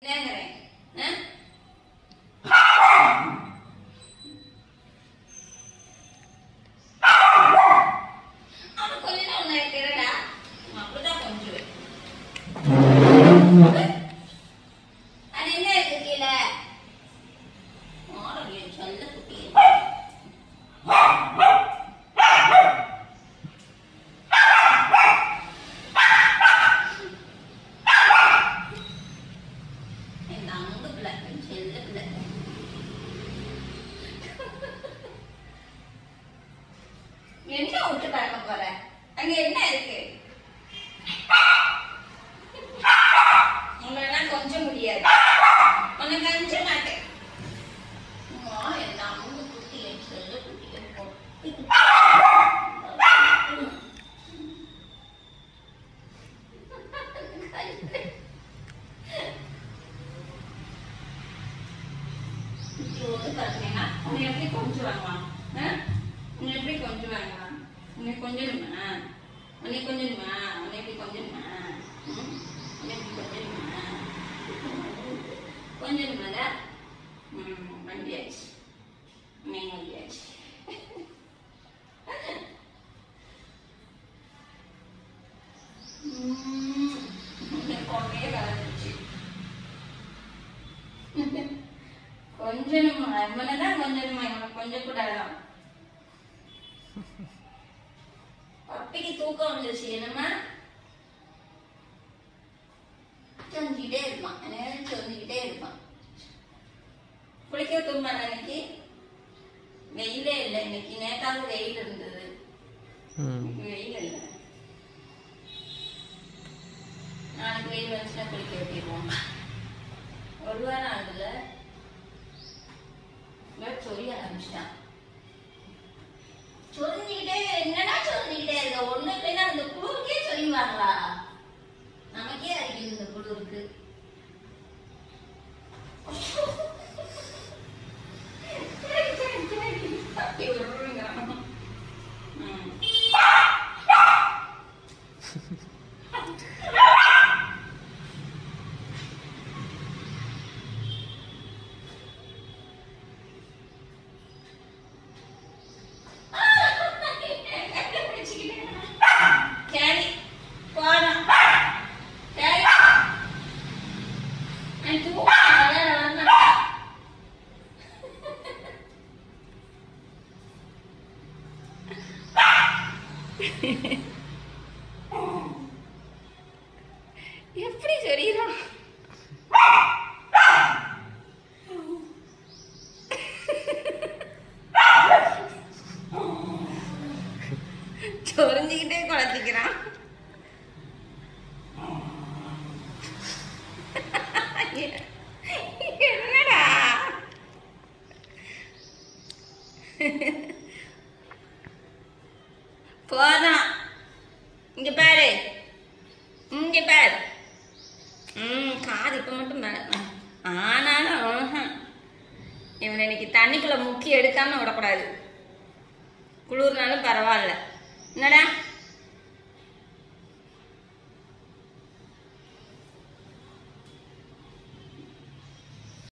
என்னங்கிறேன் ஆ? அவன் கொஞ்ச நாள் உன்னை இருக்கிறடா. அவன் அப்படிதான் கொஞ்சுவேன். அது என்ன இருக்கு கீழே? மாடல் என் செல்லக்குட்டி. என் தங்க பிள்ளை, என் செல்ல பிள்ளை. என்ன விட்டு பார்க்க போற அங்க என்ன இருக்கு உங்களெல்லாம் கொஞ்சம் முடியாது உன்னை கொஞ்ச மாட்டேன் அம்மா, என் தங்க குட்டி, என் செல்ல குட்டி, என் பொட்டு. இவ்வளவு பாத்தீங்கன்னா, உன்னை எப்படி கொஞ்சுவாங்களா? ஆ? உன்னை எப்படி கொஞ்சுவாங்களா? உன்னை கொஞ்சணுமா? உன்னை கொஞ்சணுமா? உன்னை எப்படி கொஞ்சணுமா? ம்? உன்னை எப்படி கொஞ்சணுமா? கொஞ்சணுமாடா? ம், வண்டியாச்சு. நீ வண்டியாச்சு. ம், உன்னை கொண்டே கலந்துச்சு. கொஞ்சணுமா இவனதான் கொஞ்சணுமா இவனை கொஞ்சம் கூடாதான் பப்பிக்கு தூக்கம் வந்துருச்சு என்னமா சொஞ்சிக்கிட்டே இருப்பான் நேரம் சொஞ்சிக்கிட்டே இருப்பான் குளிக்க தூங்க இன்னைக்கு வெயிலே இல்லை இன்னைக்கு நேத்தாவது வெயில் இருந்தது ம் இன்னைக்கு வெயில் இல்லை நாளைக்கு வெயில் வந்துச்சுன்னா குளிக்க வைக்கிடுவோம் ஒரு வாரம் ஆகுதுல இவன் சொல்லி ஆரம்பிச்சிட்டான் சொல்லிக்கிட்டே என்னடா சொல்லிக்கிட்டே இருக்க ஒண்ணு இல்லைன்னா இந்த குளிருக்கே சொல்லுவாங்களா நமக்கே அடிக்குது இந்த குளிருக்கு தப்பி விடுறேங்கிறான். ம். கேரி போலாம் கேரி நான் தூக்கம் வர வரமாட்டேன் எப்படி சொல்லிடும் சொரிஞ்சுக்கிட்டே குழச்சிக்கிறான் என்னடா போதான் இங்க பாரு இங்க பாரு ம் காது இப்ப மட்டும் மேல ஆனாலும் ஆஹா. இவனை இன்னைக்கு தண்ணிக்குள்ள முக்கி எடுக்காம விடக்கூடாது குளிர்னாலும் பரவாயில்ல என்னடா